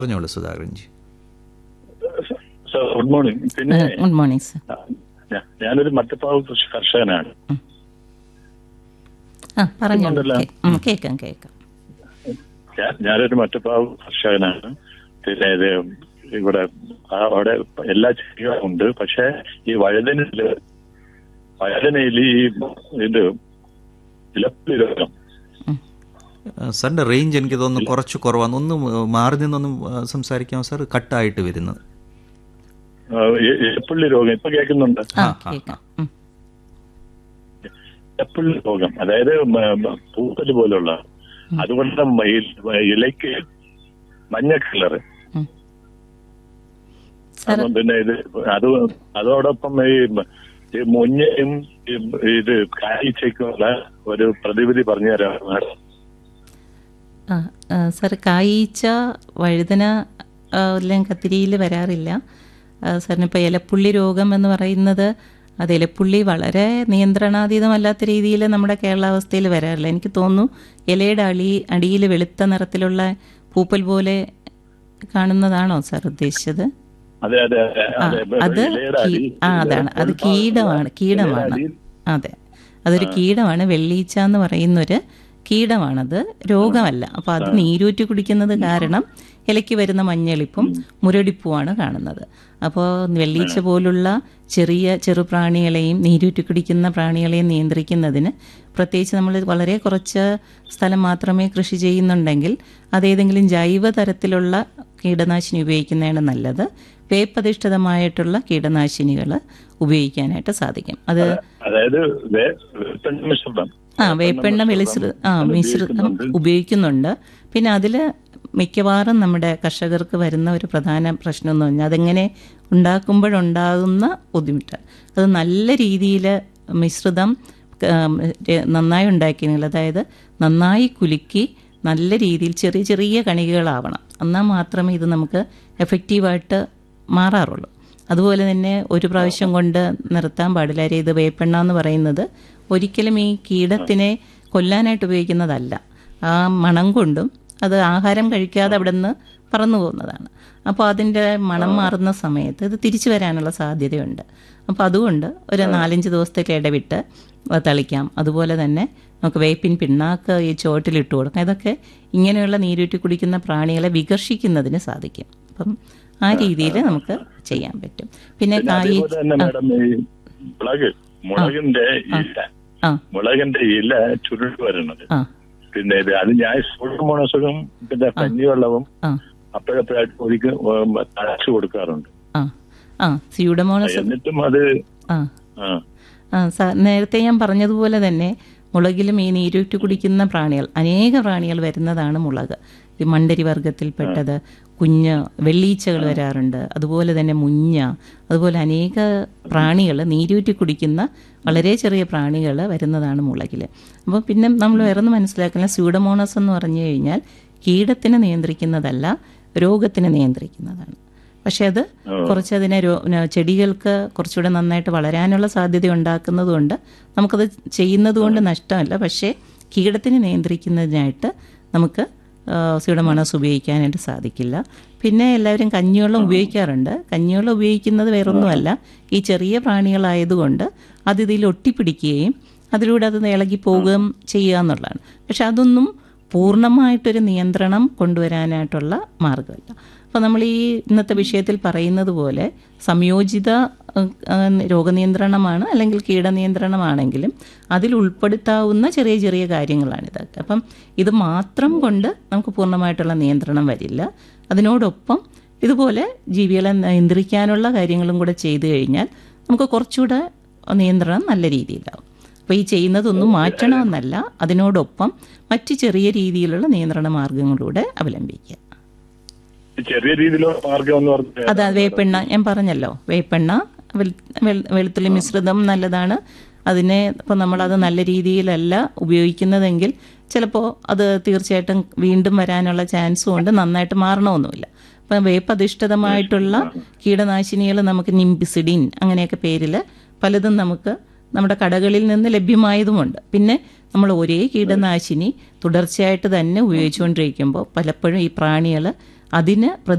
പറഞ്ഞോളൂ Sudhakaranji sir good morning പിന്നെ good morning sir ഞാ- ഞാനൊരു മറ്റപ്പാവ് കൃഷി കർഷകനാണ് ആ പറഞ്ഞോളൂ ഉണ്ടല്ലോ. കേ- ഉം, കേൾക്കാം കേൾക്കാം ഞാ- ഞാനൊരു മറ്റപ്പാവ് കർഷകനാണ് പിന്നെ ഇത് ഇവിടെ ആ അവിടെ എല്ലാ ചെടികളും ഉണ്ട് പക്ഷെ ഈ വഴുതനയില് വഴുതനയിൽ ഈ ഇത് ഇലപ്പുലി രോഗം സാറിന്റെ റേഞ്ച് എനിക്ക് തോന്നുന്നു കുറച്ച് കുറവാണ് ഒന്ന് മാറി നിന്നൊന്നും ആ, സംസാരിക്കാമോ സാർ കട്ടായിട്ട് വരുന്നത് ആ, ഇ- ഇലപ്പുള്ളി രോഗം ഇപ്പൊ കേൾക്കുന്നുണ്ട് ആ ആ, ആ, കേൾക്കാം ഉം. ഇലപ്പുള്ളി രോഗം അതായത് മ- മ- പൂപ്പല് പോലുള്ള അതുകൊണ്ട് മ- ഈ ഇലയ്ക്ക് മഞ്ഞ കളറ് ഉം. സാർ അപ്പം പിന്നെ ഇത് അത് അതോടൊപ്പം ഈ ഈ മുഞ്ഞയും ഈ ഇത് കാഴ്ചയ്ക്കുള്ള ഒരു പ്രതിവിധി പറഞ്ഞു തരാം മാഡം ആ ആ, സാർ കായീച്ച വഴുതന ആ, എല്ലാം കത്തിരിയിൽ വരാറില്ല ആ, സാറിന് ഇപ്പോൾ ഇലപ്പുള്ളി രോഗം എന്ന് പറയുന്നത് അത് ഇലപ്പുള്ളി വളരെ നിയന്ത്രണാതീതമല്ലാത്ത രീതിയിൽ നമ്മുടെ കേരളാവസ്ഥയിൽ വരാറില്ല എനിക്ക് തോന്നുന്നു ഇലയുടെ അടി അടിയിൽ വെളുത്ത നിറത്തിലുള്ള പൂപ്പൽ പോലെ കാണുന്നതാണോ സാർ ഉദ്ദേശിച്ചത് അതെ അതെ അതെ ആ, അതെ അത് ഇലയുടെ കീ- അടി- ആ അതാണ് അത് കീടമാണ് കീടമാണ് ഇലയുടെ അടിയിൽ അതെ അതൊരു കീടമാണ് വെള്ളീച്ച എന്ന് പറയുന്നൊരു കീടമാണത് രോഗമല്ല അപ്പോൾ അത് നീരൂറ്റി കുടിക്കുന്നത് കാരണം ഇലയ്ക്ക് വരുന്ന മഞ്ഞളിപ്പും മുരടിപ്പുമാണ് കാണുന്നത് അപ്പോൾ വെള്ളീച്ച പോലുള്ള ചെറിയ ചെറുപ്രാണികളെയും നീരൂറ്റി കുടിക്കുന്ന പ്രാണികളെയും നിയന്ത്രിക്കുന്നതിന് പ്രത്യേകിച്ച് നമ്മൾ വളരെ കുറച്ച് സ്ഥലം മാത്രമേ കൃഷി ചെയ്യുന്നുണ്ടെങ്കിൽ അതേതെങ്കിലും ജൈവ തരത്തിലുള്ള കീടനാശിനി ഉപയോഗിക്കുന്നതാണ് നല്ലത് വേപ്പധിഷ്ഠിതമായിട്ടുള്ള കീടനാശിനികൾ ഉപയോഗിക്കാനായിട്ട് സാധിക്കും അത് അതായത് വേ- വേപ്പെണ്ണ മിശ്രിതം ആ വേപ്പെണ്ണ വെളിശ്ര ആ അത് മിശ്രിതം ഉപയോഗിക്കുന്നുണ്ട്. ഉപയോഗിക്കുന്നുണ്ട് പിന്നെ അതിൽ മിക്കവാറും നമ്മുടെ കർഷകർക്ക് വരുന്ന ഒരു പ്രധാന പ്രശ്നം എന്ന് പറഞ്ഞാൽ അതെങ്ങനെ ഉണ്ടാക്കുമ്പോഴുണ്ടാകുന്ന ബുദ്ധിമുട്ട് അത് നല്ല രീതിയിൽ മിശ്രിതം ഉം, രെ- നന്നായി ഉണ്ടാക്കിയെങ്കിൽ അതായത് നന്നായി കുലുക്കി നല്ല രീതിയിൽ ചെറിയ ചെറിയ കണികകളാവണം എന്നാൽ മാത്രമേ ഇത് നമുക്ക് എഫക്റ്റീവായിട്ട് മാറാറുള്ളൂ അതുപോലെ തന്നെ ഒരു പ്രാവശ്യം കൊണ്ട് നിർത്താൻ പാടില്ല കാര്യം ഇത് വേപ്പെണ്ണ എന്ന് പറയുന്നത് ഒരിക്കലും ഈ കീടത്തിനെ കൊല്ലാനായിട്ട് ഉപയോഗിക്കുന്നതല്ല ആ മണം കൊണ്ടും അത് ആഹാരം കഴിക്കാതെ അവിടെ നിന്ന് പറന്നു പോകുന്നതാണ് അപ്പോൾ അതിൻ്റെ മണം മാറുന്ന സമയത്ത് ഇത് തിരിച്ചു വരാനുള്ള സാധ്യതയുണ്ട് അപ്പോൾ അതുകൊണ്ട് ഒരു നാലഞ്ച് ദിവസത്തേക്ക് ഇടവിട്ട് തളിക്കാം അതുപോലെ തന്നെ നമുക്ക് വേപ്പിൻ പിണ്ണാക്ക് ഈ ചുവട്ടിലിട്ട് കൊടുക്കാം ഇതൊക്കെ ഇങ്ങനെയുള്ള നീരൂറ്റി കുടിക്കുന്ന പ്രാണികളെ വികർഷിക്കുന്നതിന് സാധിക്കും അപ്പം ആ രീതിയിൽ നമുക്ക് ചെയ്യാൻ പറ്റും പിന്നെ പിന്നെ കായി അതേപോലെ തന്നെ മാഡം ഈ മുളക് മുളകിന്റെ ഇല ആ മുളകിന്റെ ഇല ചുരുട്ട് വരണത് ആ പിന്നെ ഇത് അത് ഞാൻ സൂര്യമോണസുഖം പിന്നെ കഞ്ഞിവെള്ളവും ആ അപ്പോഴപ്പോഴായിട്ട് ഒരിക്കൽ തഴച്ചു കൊടുക്കാറുണ്ട് ആ ആ സ്യൂഡമോണസ് എന്നിട്ടും അത് ആ ആ ആ സാർ നേരത്തെ ഞാൻ പറഞ്ഞതുപോലെ തന്നെ മുളകിലും ഈ നീരൂറ്റി കുടിക്കുന്ന പ്രാണികൾ അനേക പ്രാണികൾ വരുന്നതാണ് മുളക് ഈ മണ്ടരി വർഗത്തിൽപ്പെട്ടത് കുഞ്ഞ് വെള്ളീച്ചകൾ വരാറുണ്ട് അതുപോലെ തന്നെ മുഞ്ഞ അതുപോലെ അനേക പ്രാണികൾ നീരൂറ്റി കുടിക്കുന്ന വളരെ ചെറിയ പ്രാണികൾ വരുന്നതാണ് മുളകിൽ അപ്പോൾ പിന്നെ നമ്മൾ വേറെ ഒന്ന് മനസ്സിലാക്കുന്ന സ്യൂഡമോണസ് എന്ന് പറഞ്ഞു കഴിഞ്ഞാൽ കീടത്തിനെ നിയന്ത്രിക്കുന്നതല്ല രോഗത്തിനെ നിയന്ത്രിക്കുന്നതാണ് പക്ഷെ അത് കുറച്ച് അതിനെ രോ ന- ചെടികൾക്ക് കുറച്ചുകൂടെ നന്നായിട്ട് വളരാനുള്ള സാധ്യത ഉണ്ടാക്കുന്നതുകൊണ്ട് നമുക്കത് ചെയ്യുന്നത് കൊണ്ട് നഷ്ടമല്ല പക്ഷേ കീടത്തിനെ നിയന്ത്രിക്കുന്നതിനായിട്ട് നമുക്ക് സ്യൂഡമോണസ് ഉപയോഗിക്കാനായിട്ട് സാധിക്കില്ല പിന്നെ എല്ലാവരും കഞ്ഞിവെള്ളം ഉപയോഗിക്കാറുണ്ട് കഞ്ഞിവെള്ളം ഉപയോഗിക്കുന്നത് വേറൊന്നുമല്ല ഈ ചെറിയ പ്രാണികളായതുകൊണ്ട് അത് ഇതിൽ ഒട്ടിപ്പിടിക്കുകയും അതിലൂടെ അത് ഇളകി പോവുകയും ചെയ്യുക എന്നുള്ളതാണ് പക്ഷെ അതൊന്നും പൂർണ്ണമായിട്ടൊരു നിയന്ത്രണം കൊണ്ടുവരാനായിട്ടുള്ള മാർഗമല്ല അപ്പോൾ നമ്മൾ ഈ ഇന്നത്തെ വിഷയത്തിൽ പറയുന്നത് പോലെ സംയോജിത ഏഹ്, ഏഹ്, രോഗനിയന്ത്രണമാണ് അല്ലെങ്കിൽ കീടനിയന്ത്രണമാണെങ്കിലും അതിൽ ഉൾപ്പെടുത്താവുന്ന ചെറിയ ചെറിയ കാര്യങ്ങളാണിതൊക്കെ അപ്പം ഇത് മാത്രം കൊണ്ട് നമുക്ക് പൂർണ്ണമായിട്ടുള്ള നിയന്ത്രണം വരില്ല അതിനോടൊപ്പം ഇതുപോലെ ജീവികളെ നിയന്ത്രിക്കാനുള്ള കാര്യങ്ങളും കൂടെ ചെയ്തു കഴിഞ്ഞാൽ നമുക്ക് കുറച്ചുകൂടെ നിയന്ത്രണം നല്ല രീതിയിലാവും അപ്പോൾ ഈ ചെയ്യുന്നതൊന്നും മാറ്റണമെന്നല്ല അതിനോടൊപ്പം മറ്റ് ചെറിയ രീതിയിലുള്ള നിയന്ത്രണ മാർഗങ്ങളിലൂടെ അവലംബിക്കുക ചെറിയ രീതിയിലുള്ള മാർഗം എന്ന് പറഞ്ഞാൽ അതാ വേപ്പെണ്ണ ഞാൻ പറഞ്ഞല്ലോ വേപ്പെണ്ണ വെൾ- വെൾ- വെളുത്തുള്ളി മിശ്രിതം നല്ലതാണ് അതിനെ ഇപ്പോൾ നമ്മളത് നല്ല രീതിയിലല്ല ഉപയോഗിക്കുന്നതെങ്കിൽ ചിലപ്പോൾ അത് തീർച്ചയായിട്ടും വീണ്ടും വരാനുള്ള ചാൻസും ഉണ്ട് നന്നായിട്ട് മാറണമൊന്നുമില്ല അപ്പം വേപ്പധിഷ്ഠിതമായിട്ടുള്ള കീടനാശിനികൾ നമുക്ക് നിംബിസിഡിൻ അങ്ങനെയൊക്കെ പേരിൽ പലതും നമുക്ക് നമ്മുടെ കടകളിൽ നിന്ന് ലഭ്യമായതുമുണ്ട് പിന്നെ നമ്മൾ ഒരേ കീടനാശിനി തുടർച്ചയായിട്ട് തന്നെ ഉപയോഗിച്ചുകൊണ്ടിരിക്കുമ്പോൾ പലപ്പോഴും ഈ പ്രാണികൾ അതിന്